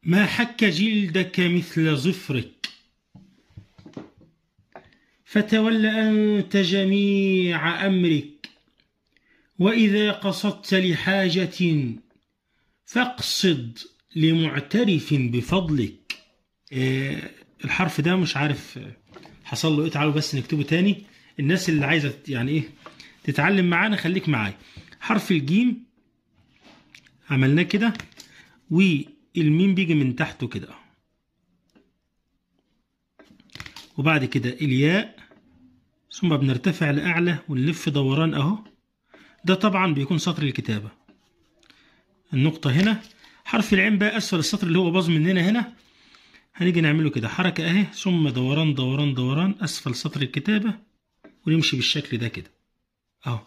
ما حك جلدك مثل ظفرك فتول أنت جميع أمرك وإذا قصدت لحاجة فاقصد لمعترف بفضلك آه، الحرف ده مش عارف آه، حصل له ايه تعالوا بس نكتبه تاني الناس اللي عايزه يعني ايه تتعلم معانا خليك معايا حرف الجيم عملناه كده والميم بيجي من تحته كده وبعد كده الياء ثم بنرتفع لأعلى ونلف دوران أهو ده طبعا بيكون سطر الكتابة النقطة هنا حرف العين بقى أسفل السطر اللي هو باظ مننا هنا هنيجي نعمله كده حركة أهي ثم دوران دوران دوران أسفل سطر الكتابة ونمشي بالشكل ده كده أهو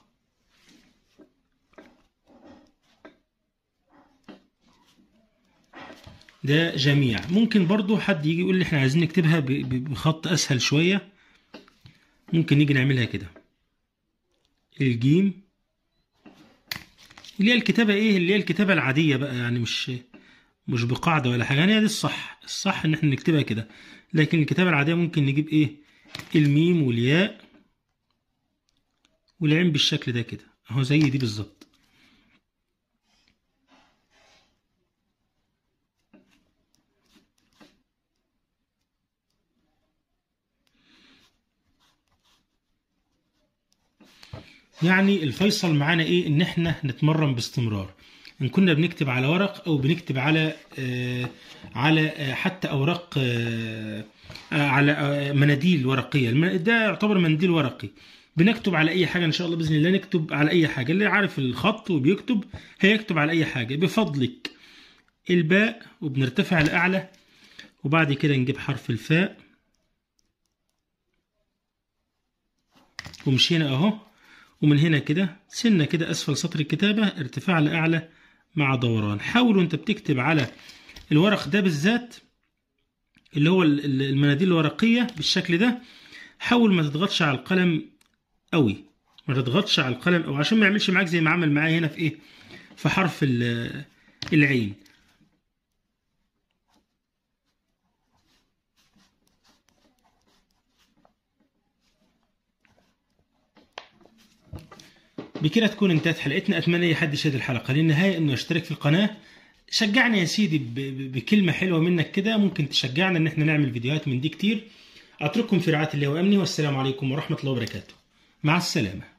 ده جميع ممكن برضو حد يجي يقول لي احنا عايزين نكتبها ب- ب- بخط اسهل شوية ممكن نيجي نعملها كده الجيم اللي هي الكتابة ايه اللي هي الكتابة العادية بقى يعني مش مش بقاعدة ولا حاجة يعني هي دي الصح الصح ان احنا نكتبها كده لكن الكتابة العادية ممكن نجيب ايه الميم والياء والعين بالشكل ده كده اهو زي دي بالظبط يعني الفيصل معانا ايه ان احنا نتمرن باستمرار ان كنا بنكتب على ورق او بنكتب على آه على آه حتى اوراق آه آه على آه مناديل ورقيه الم- ده يعتبر منديل ورقي بنكتب على اي حاجه ان شاء الله باذن الله نكتب على اي حاجه اللي عارف الخط وبيكتب هيكتب على اي حاجه بفضلك الباء وبنرتفع لاعلى وبعد كده نجيب حرف الفاء ومشينا اهو ومن هنا كده سنة كده أسفل سطر الكتابة ارتفاع لأعلى مع دوران حاول وانت بتكتب على الورق ده بالذات اللي هو ال- ال- المناديل الورقية بالشكل ده حاول ما تضغطش على القلم قوي ما تضغطش على القلم أو عشان ما يعملش معاك زي ما عمل معايا هنا في ايه في حرف ال- العين بكده تكون انتهت حلقتنا اتمنى اي حد يشاهد الحلقه للنهايه انه يشترك في القناه شجعني يا سيدي ب- ب- بكلمه حلوه منك كده ممكن تشجعنا ان احنا نعمل فيديوهات من دي كتير اترككم في رعايه الله وامنه والسلام عليكم ورحمه الله وبركاته مع السلامه